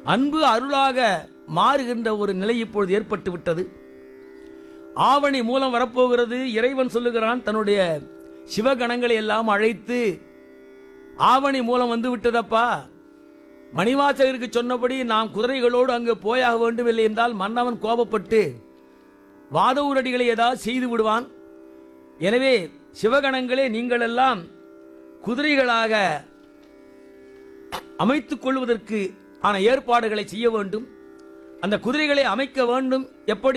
அன்பு அருளாக மாறுகின்ற ஒரு நிலை இப்பொழுது ஏற்பட்டு விட்டது ஆவணி மூலம் வரப்போகிறது இறைவன் சொல்லுகிறான் தன்னுடைய சிவகணங்களை எல்லாம் அழைத்து ஆவணி மூலம் வந்து விட்டதப்பா மணிவாசகருக்கு சொன்னபடி நாம் குதிரைகளோடு அங்கு போயாக வேண்டும் இல்லை என்றால் மன்னவன் கோபப்பட்டு வாதவூரடிகளை ஏதாவது செய்து விடுவான் எனவே சிவகணங்களே நீங்கள் எல்லாம் குதிரைகளாக அமைத்துக் கொள்வதற்கு ஆன ஏற்பாடுகளை செய்ய வேண்டும் அந்த குதிரைகளை அமைக்க வேண்டும் எப்படி